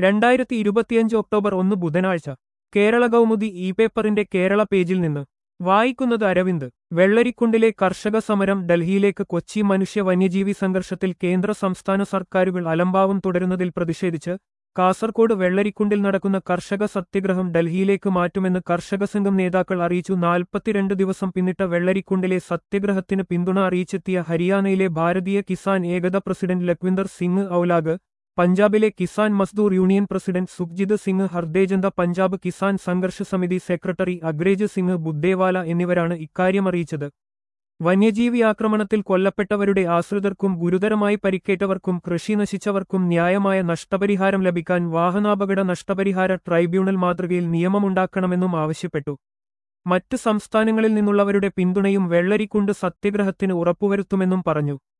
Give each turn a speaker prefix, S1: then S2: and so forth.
S1: രണ്ടായിരത്തി ഇരുപത്തിയഞ്ച് ഒക്ടോബർ ഒന്ന് ബുധനാഴ്ച കേരള കൗമുദി ഇ പേപ്പറിന്റെ കേരള പേജിൽ നിന്ന് വായിക്കുന്നത് അരവിന്ദ് വെള്ളരിക്കുണ്ടിലെ കർഷക സമരം ഡൽഹിയിലേക്ക് കൊച്ചി മനുഷ്യ വന്യജീവി സംഘർഷത്തിൽ കേന്ദ്ര സംസ്ഥാന സർക്കാരുകൾ അലംഭാവം തുടരുന്നതിൽ പ്രതിഷേധിച്ച് കാസർകോട് വെള്ളരിക്കുണ്ടിൽ നടക്കുന്ന കർഷക സത്യഗ്രഹം ഡൽഹിയിലേക്ക് മാറ്റുമെന്ന് കർഷക സംഘം നേതാക്കൾ അറിയിച്ചു നാൽപ്പത്തിരണ്ട് ദിവസം പിന്നിട്ട വെള്ളരിക്കുണ്ടിലെ സത്യഗ്രഹത്തിന് പിന്തുണ അറിയിച്ചെത്തിയ ഹരിയാനയിലെ ഭാരതീയ കിസാൻ ഏകത പ്രസിഡന്റ് ലഖ്വിന്ദർ സിംഗ് ഔലാഗ് പഞ്ചാബിലെ കിസാൻ മസ്ദൂർ യൂണിയൻ പ്രസിഡന്റ് സുഖ്ജിത് സിംഗ് ഹർദേജന്ത പഞ്ചാബ് കിസാൻ സംഘർഷ സമിതി സെക്രട്ടറി അഗ്രേജ് സിംഗ് ബുദ്ദേവാല എന്നിവരാണ് ഇക്കാര്യം അറിയിച്ചത് വന്യജീവി ആക്രമണത്തിൽ കൊല്ലപ്പെട്ടവരുടെ ആശ്രിതർക്കും ഗുരുതരമായി പരിക്കേറ്റവർക്കും കൃഷി നശിച്ചവർക്കും ന്യായമായ നഷ്ടപരിഹാരം ലഭിക്കാൻ വാഹനാപകട നഷ്ടപരിഹാര ട്രൈബ്യൂണൽ മാതൃകയിൽ നിയമമുണ്ടാക്കണമെന്നും ആവശ്യപ്പെട്ടു മറ്റ് സംസ്ഥാനങ്ങളിൽ നിന്നുള്ളവരുടെ പിന്തുണയും വെള്ളരിക്കുണ്ട് സത്യഗ്രഹത്തിന് ഉറപ്പുവരുത്തുമെന്നും പറഞ്ഞു